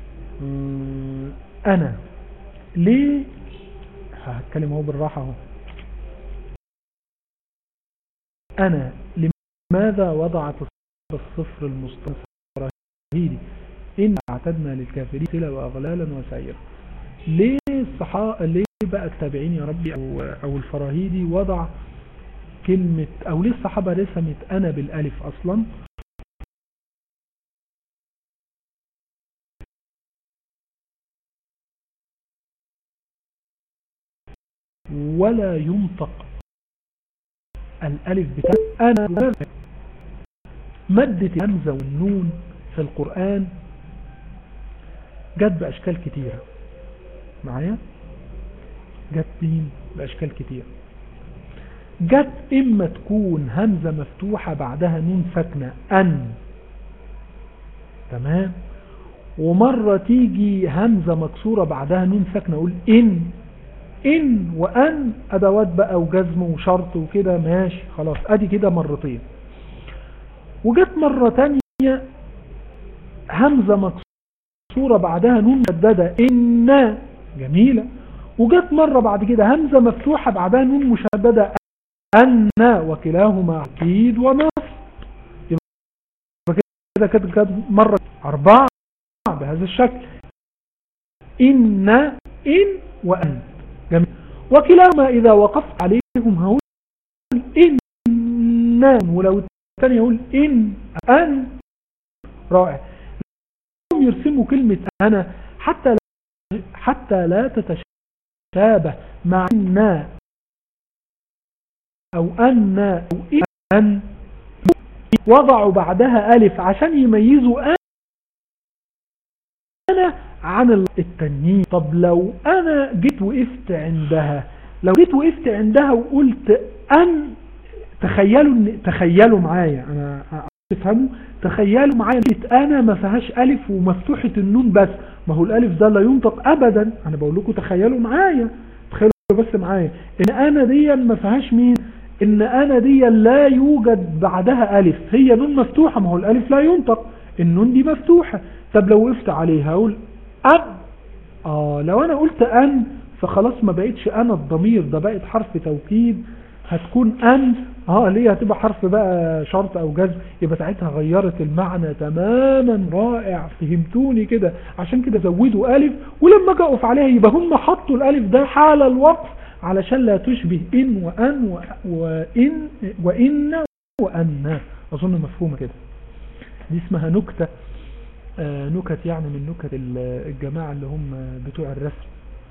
انا ليه هتكلم اهو بالراحه اهو انا لماذا وضعت الصفر المستطيل ان اعتدنا للكافرين سلا واغلالا وسعيرا ليه الصحابه ليه بقى التابعين يا ربي او او الفراهيدي وضع كلمة او ليه الصحابة رسمت انا بالالف اصلا ولا ينطق الالف بتاع انا مادة الهمزة والنون في القرآن جت باشكال كتيرة معايا جت مين باشكال كتيرة جت اما تكون همزة مفتوحة بعدها نون ساكنة ان تمام ومرة تيجي همزة مكسورة بعدها نون ساكنة اقول ان ان وان ادوات بقى وجزم وشرط وكده ماشي خلاص ادي كده مرتين وجت مرة تانية همزة مكسورة بعدها نون مشددة ان جميلة وجت مرة بعد كده همزة مفتوحة بعدها نون مشددة أن وكلاهما أكيد ونص يبقى كده كده كده مرة أربعة بهذا الشكل إن إن وأن جميل وكلاهما إذا وقفت عليهم هقول إن ولو الثاني يقول إن أن رائع هم يرسموا كلمة أنا حتى لا حتى لا تتشابه مع إن أو أن أو إن وضعوا بعدها ألف عشان يميزوا أنا عن التنين طب لو أنا جيت وقفت عندها لو جيت وقفت عندها وقلت أن تخيلوا تخيلوا معايا أنا تفهموا تخيلوا معايا انا ما فيهاش الف ومفتوحة النون بس ما هو الالف ده لا ينطق ابدا انا بقول لكم تخيلوا معايا تخيلوا بس معايا ان انا دي ما فيهاش مين ان انا دي لا يوجد بعدها الف هي نون مفتوحة ما هو الالف لا ينطق النون دي مفتوحة طب لو وقفت عليها اقول ان اه لو انا قلت ان فخلاص ما بقتش انا الضمير ده بقت حرف توكيد هتكون ان اه ليه هتبقى حرف بقى شرط او جزم يبقى ساعتها غيرت المعنى تماما رائع فهمتوني كده عشان كده زودوا الف ولما اجي اقف عليها يبقى هم حطوا الالف ده حال الوقف علشان لا تشبه ان وان وان وان وان اظن مفهومه كده دي اسمها نكته آه نكت يعني من نكت الجماعه اللي هم بتوع الرسم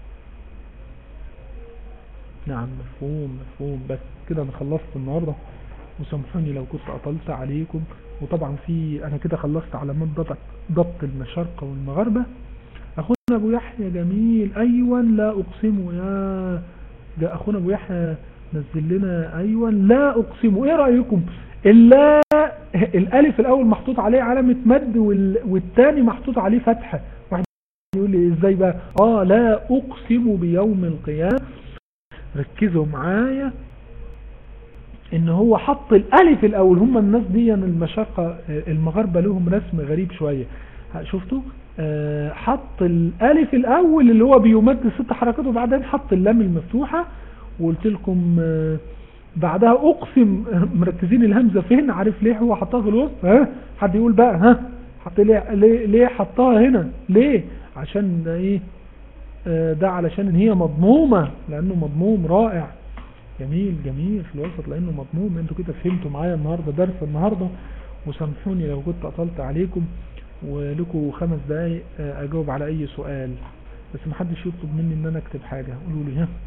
نعم مفهوم مفهوم بس كده انا خلصت النهاردة وسامحوني لو كنت اطلت عليكم وطبعا في انا كده خلصت علامات ضبط ضبط المشارقة والمغاربة اخونا ابو يحيى جميل ايوه لا اقسم يا جاء اخونا ابو يحيى نزل لنا ايوه لا اقسم ايه رأيكم اللا الالف الاول محطوط عليه علامة مد والتاني محطوط عليه فتحة واحد يقول لي ازاي بقى اه لا اقسم بيوم القيامة ركزوا معايا ان هو حط الالف الاول هم الناس دي المشاقة المغاربة لهم رسم غريب شوية شفتوا آه حط الالف الاول اللي هو بيمد ست حركات وبعدين حط اللام المفتوحة وقلت لكم آه بعدها اقسم مركزين الهمزة فين عارف ليه هو حطها في الوسط ها حد يقول بقى ها حط ليه ليه, ليه حطها هنا ليه عشان ايه ده علشان هي مضمومة لانه مضموم رائع جميل جميل في الوسط لانه مضموم انتوا كده فهمتوا معايا النهاردة درس النهاردة وسامحوني لو كنت اطلت عليكم ولكم خمس دقايق اجاوب على اي سؤال بس محدش يطلب مني ان انا اكتب حاجة قولوا لي ها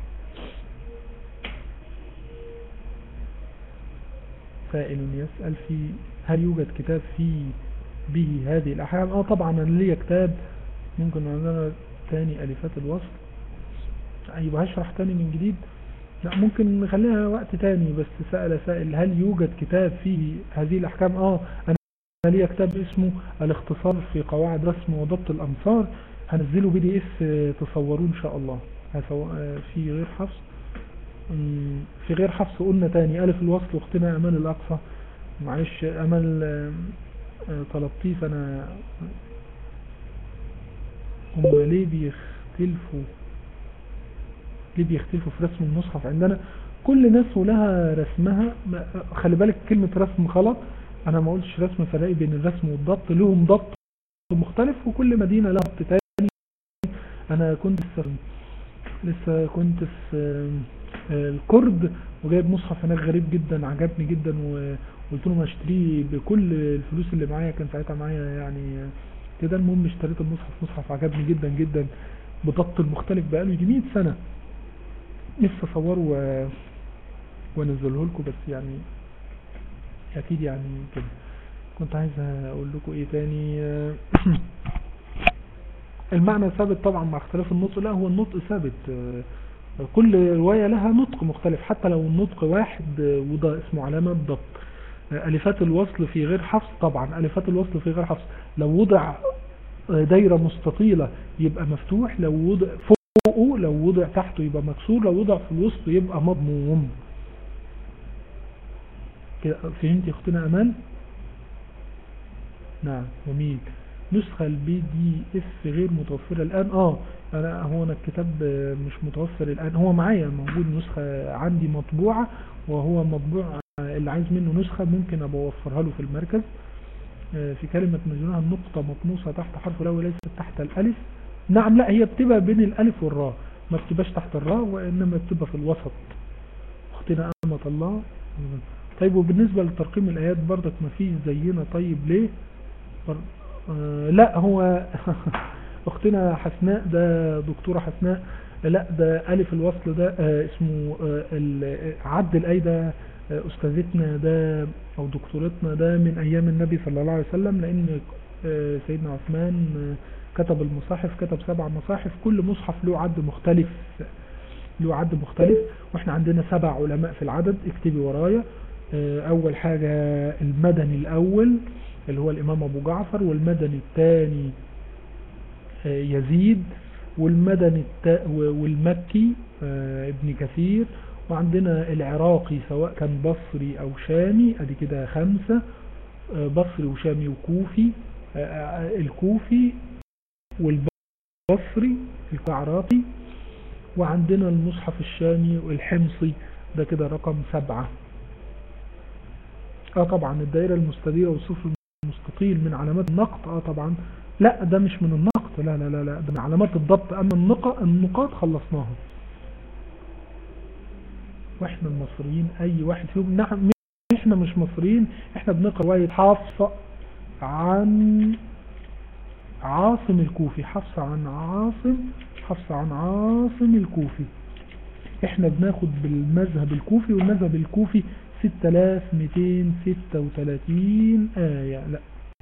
سائل يسأل في هل يوجد كتاب فيه به هذه الاحكام اه طبعا انا ليا كتاب ممكن انا تاني ألفات الوصل يبقى هشرح تاني من جديد لا ممكن نخليها وقت تاني بس سأل سائل هل يوجد كتاب فيه هذه الأحكام اه أنا ليا كتاب اسمه الاختصار في قواعد رسم وضبط الأمصار هنزله بي دي اف تصوروه ان شاء الله في غير حفظ في غير حفظ قلنا تاني ألف الوصل واختنا أمال الأقصى معلش أمل طلبتيه فأنا هم ليه بيختلفوا ليه بيختلفوا في رسم المصحف عندنا كل ناس ولها رسمها خلي بالك كلمة رسم غلط انا ما قلتش رسم فرق بين الرسم والضبط لهم ضبط مختلف وكل مدينة لها ضبط تاني انا كنت لسه كنت في الكرد وجايب مصحف هناك غريب جدا عجبني جدا وقلت لهم اشتريه بكل الفلوس اللي معايا كان ساعتها معايا يعني كده المهم اشتريت المصحف مصحف عجبني جدا جدا بضبط المختلف بقاله يجي 100 سنة نفسي اصوره و... وانزله لكم بس يعني اكيد يعني كده كنت عايز اقول لكم ايه تاني المعنى ثابت طبعا مع اختلاف النطق لا هو النطق ثابت كل رواية لها نطق مختلف حتى لو النطق واحد وده اسمه علامة ضبط ألفات الوصل في غير حفص طبعا ألفات الوصل في غير حفص لو وضع دايرة مستطيلة يبقى مفتوح لو وضع فوقه لو وضع تحته يبقى مكسور لو وضع في الوسط يبقى مضموم كده فهمت يا اختنا امان نعم جميل نسخة البي دي اف غير متوفرة الان اه انا هو انا الكتاب مش متوفر الان هو معايا موجود نسخة عندي مطبوعة وهو مطبوع اللي عايز منه نسخة ممكن ابقى اوفرها له في المركز آه، في كلمة مجنونها النقطة مطموسة تحت حرف الأول وليست تحت الألف نعم لا هي بتبقى بين الألف والراء ما بتبقاش تحت الراء وإنما بتبقى في الوسط أختنا أمة الله طيب وبالنسبة لترقيم الآيات برضك ما فيش زينا طيب ليه بر... آه لا هو أختنا حسناء ده دكتورة حسناء لا ده ألف الوصل ده آه اسمه آه ال- عد الآي ده آه أستاذتنا ده أو دكتورتنا ده من أيام النبي صلى الله عليه وسلم لأن آه سيدنا عثمان آه كتب المصاحف كتب سبع مصاحف كل مصحف له عد مختلف له عد مختلف واحنا عندنا سبع علماء في العدد اكتبي ورايا آه، اول حاجة المدني الاول اللي هو الامام ابو جعفر والمدني الثاني آه، يزيد والمدني التا و- والمكي آه، ابن كثير وعندنا العراقي سواء كان بصري او شامي ادي كده خمسة آه، بصري وشامي وكوفي آه، آه، الكوفي والبصري العراقي وعندنا المصحف الشامي والحمصي ده كده رقم سبعة اه طبعا الدائرة المستديرة والصفر المستطيل من علامات النقط اه طبعا لا ده مش من النقط لا لا لا لا ده من علامات الضبط اما النقط النقاط خلصناها واحنا المصريين اي واحد فيهم نعم احنا مش مصريين احنا بنقرا رواية حفص عن عاصم الكوفي حفص عن عاصم حفص عن عاصم الكوفي احنا بناخد بالمذهب الكوفي والمذهب الكوفي 6236 آية لا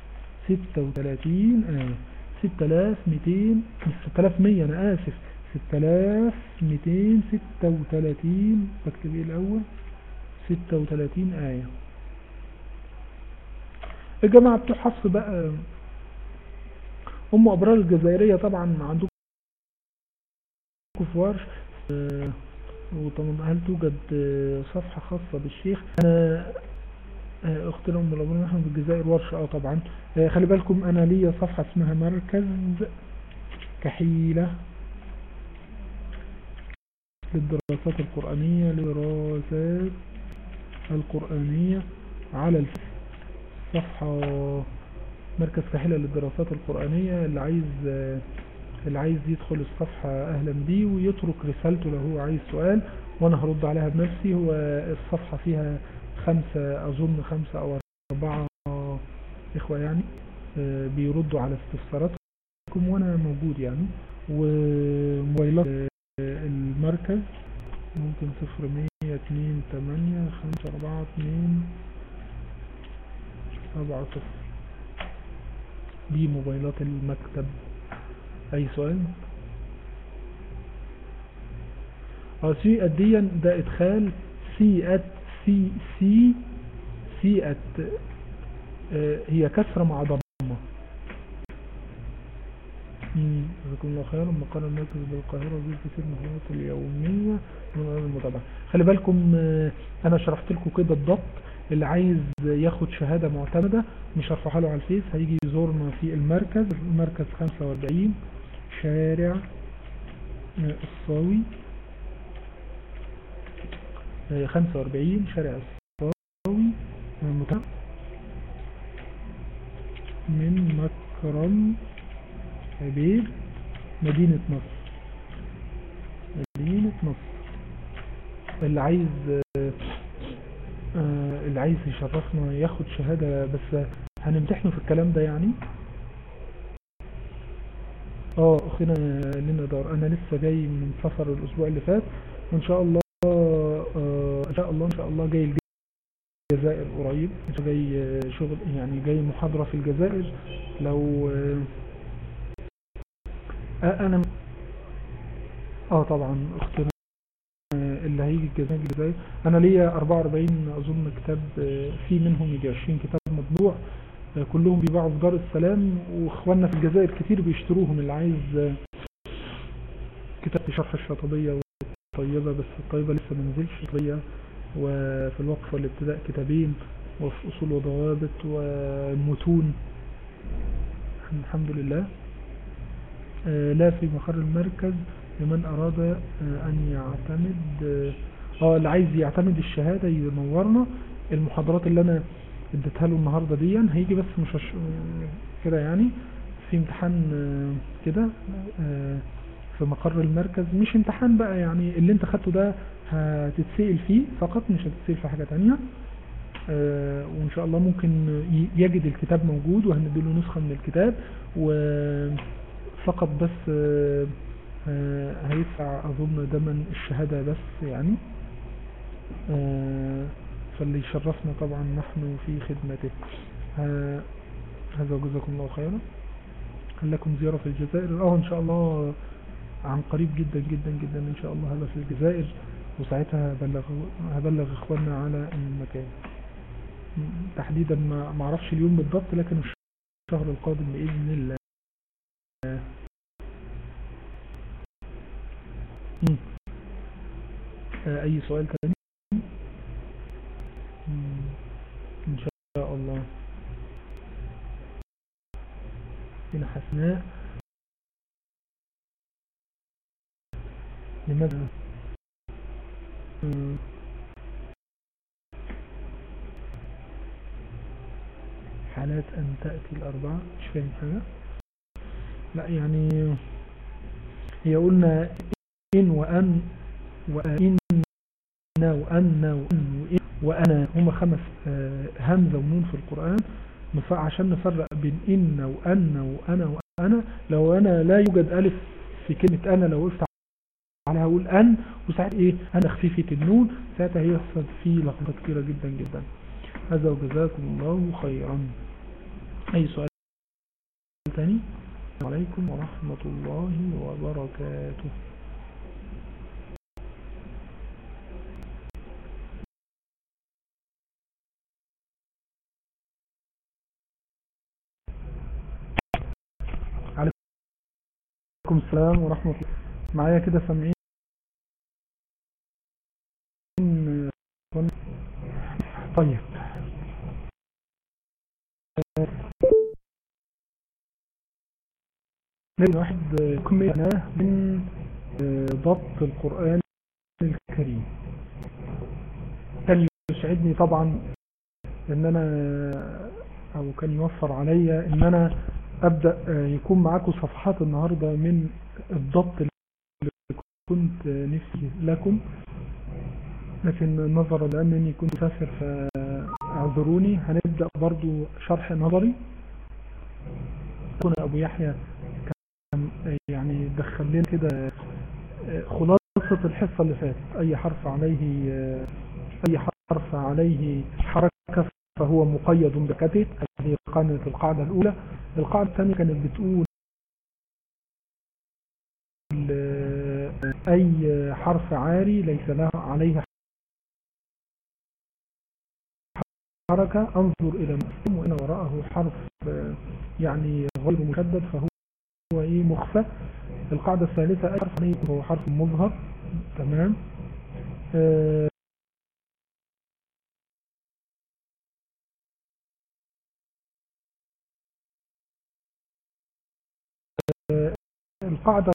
36 آية 6200 مش 6100 انا اسف 6236 بكتب ايه الاول 36 آية الجماعة بتوع حفص بقى ام ابرار الجزائرية طبعا عندكم في ورش آه، وطبعا هل توجد آه، صفحة خاصة بالشيخ انا آه، اختنا ام الابرار نحن في الجزائر ورشة اه طبعا آه، خلي بالكم انا ليا صفحة اسمها مركز كحيلة للدراسات القرآنية للدراسات القرآنية على الفيس صفحة مركز كحيلة للدراسات القرآنية اللي عايز آه، اللي عايز يدخل الصفحة اهلا بيه ويترك رسالته لو هو عايز سؤال وانا هرد عليها بنفسي هو الصفحة فيها خمسة اظن خمسة او اربعة اخوة يعني آه، بيردوا على استفساراتكم وانا موجود يعني وموبايلات آه، المركز ممكن صفر مية اتنين تمانية خمسة اربعة اتنين سبعة صفر دي موبايلات المكتب اي سؤال اه سي اديا ده ادخال سي ات سي سي سي ات آه هي كسرة مع ضمة مم، جزاكم الله خيرا مقال المركز بالقاهرة وفيه كثير من الخدمات اليومية من غير المتابعة خلي بالكم آه، انا شرحت لكم كده الضبط اللي عايز ياخد شهادة معتمدة مش هرفعها له على الفيس هيجي يزورنا في المركز المركز 45 شارع آه، الصاوي آه، 45 شارع الصاوي آه، متابعة من مكرم عبيد مدينة نصر مدينة نصر اللي عايز آه، آه، اللي عايز يشرفنا ياخد شهادة بس هنمتحنه في الكلام ده يعني اه اخينا لنا دار انا لسه جاي من سفر الاسبوع اللي فات وان شاء الله آه، ان شاء الله ان شاء الله جاي الجزائر قريب مش جاي آه، شغل يعني جاي محاضرة في الجزائر لو آه، آه، انا اه طبعا اختنا آه، اللي هيجي الجزائر الجزائر انا ليا 44 اظن كتاب آه، في منهم يجي 20 كتاب مطبوع آه، كلهم بيباعوا في دار السلام واخواننا في الجزائر كتير بيشتروهم اللي عايز آه، كتاب في شرح الشاطبية والطيبة بس الطيبة لسه ما نزلش الطيبة وفي الوقف والابتداء كتابين وفي اصول وضوابط ومتون الحمد لله آه، لا في مقر المركز لمن أراد آه، أن يعتمد اه اللي عايز يعتمد الشهادة ينورنا المحاضرات اللي أنا اديتها له النهارده دي هيجي بس مش هش... كده يعني في امتحان آه، كده آه، في مقر المركز مش امتحان بقى يعني اللي انت خدته ده هتتسأل فيه فقط مش هتتسأل في حاجة تانية آه، وان شاء الله ممكن ي- يجد الكتاب موجود وهنديله نسخة من الكتاب وفقط بس آه، آه، هيدفع اظن دمن الشهادة بس يعني آه، فاللي يشرفنا طبعا نحن في خدمته ها- هذا وجزاكم الله خيرا هل لكم زيارة في الجزائر اه ان شاء الله عن قريب جدا جدا جدا ان شاء الله هذا في الجزائر وساعتها هبلغ هبلغ اخواننا على المكان م- تحديدا ما ما اعرفش اليوم بالضبط لكن الشهر القادم باذن الله م. آه، اي سؤال تاني م. ان شاء الله هنا حسناء لماذا م. حالات أن تأتي الأربعة مش فاهم حاجة لا يعني هي قلنا إن وأن وإن وأن وأن وإن وأنا هما خمس آه، همزة ونون في القرآن نف- عشان نفرق بين إن وأن وأنا وأنا لو أنا لا يوجد ألف في كلمة أنا لو وقفت عليها أقول أن وساعتها إيه أنا خفيفة النون ساعتها هيحصل فيه لخبطة كبيرة جدا جدا هذا وجزاكم الله خيرا أي سؤال تاني السلام عليكم ورحمة الله وبركاته عليكم السلام ورحمة الله معايا كده سامعين طيب نبدأ واحد كمية من آه، ضبط القرآن الكريم كان يسعدني طبعا ان انا او كان يوفر عليا ان انا ابدأ آه، يكون معاكم صفحات النهاردة من الضبط اللي كنت آه، نفسي لكم لكن نظرا لانني كنت مسافر فاعذروني هنبدأ برضو شرح نظري كنا ابو يحيى كان يعني دخل لنا كده آه، خلاصة الحصة اللي فاتت اي حرف عليه آه، اي حرف عليه حركة فهو مقيد بكته هذه كانت القاعدة الاولى القاعدة الثانية كانت بتقول آه، اي حرف عاري ليس له عليه حركة انظر الى مسلم وان وراءه حرف آه، يعني غير مشدد فهو هو ايه مخفى القاعدة الثالثة اي حرف عليه هو حرف مظهر تمام آه، آه، القاعدة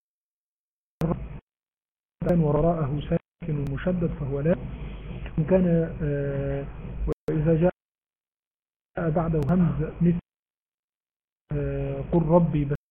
كان وراءه ساكن مشدد فهو لا إن كان آه، وإذا جاء بعده همز مثل آه، قل ربي بس